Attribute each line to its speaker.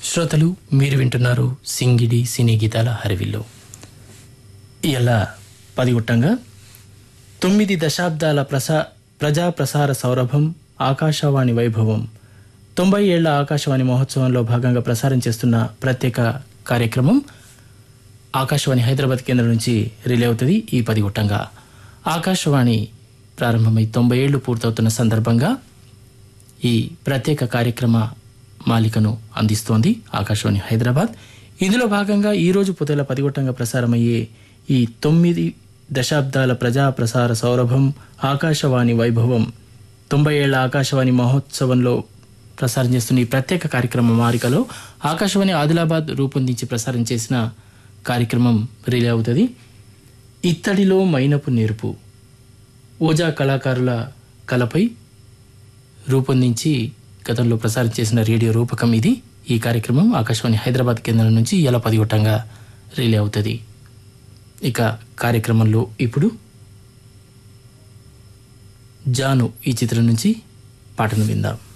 Speaker 1: శ్రోతలు మీరు వింటున్నారు సింగిడి సినీ గీతాల హరివిల్లు ఇలా పదిగుట్టంగా తొమ్మిది దశాబ్దాల ప్రసా ప్రజా ప్రసార సౌరభం ఆకాశవాణి వైభవం తొంభై ఏళ్ల ఆకాశవాణి మహోత్సవంలో భాగంగా ప్రసారం చేస్తున్న ప్రత్యేక కార్యక్రమం ఆకాశవాణి హైదరాబాద్ కేంద్రం నుంచి రిలే అవుతుంది ఈ పదిగుట్టంగా ఆకాశవాణి ప్రారంభమై తొంభై ఏళ్లు పూర్తవుతున్న సందర్భంగా ఈ ప్రత్యేక కార్యక్రమ మాలికను అందిస్తోంది ఆకాశవాణి హైదరాబాద్ ఇందులో భాగంగా ఈరోజు పొదల పదిగొట్టంగా ప్రసారమయ్యే ఈ తొమ్మిది దశాబ్దాల ప్రజా ప్రసార సౌరభం ఆకాశవాణి వైభవం తొంభై ఏళ్ల ఆకాశవాణి మహోత్సవంలో ప్రసారం చేస్తున్న ఈ ప్రత్యేక కార్యక్రమ మాలికలో ఆకాశవాణి ఆదిలాబాద్ రూపొందించి ప్రసారం చేసిన కార్యక్రమం రిలే అవుతుంది ఇత్తడిలో మైనపు నేర్పు ఓజా కళాకారుల కళపై రూపొందించి గతంలో ప్రసారం చేసిన రేడియో రూపకం ఇది ఈ కార్యక్రమం ఆకాశవాణి హైదరాబాద్ కేంద్రం నుంచి ఇలా పదిగొట్టంగా రిలే అవుతుంది ఇక కార్యక్రమంలో ఇప్పుడు జాను ఈ చిత్రం నుంచి పాటను విందాం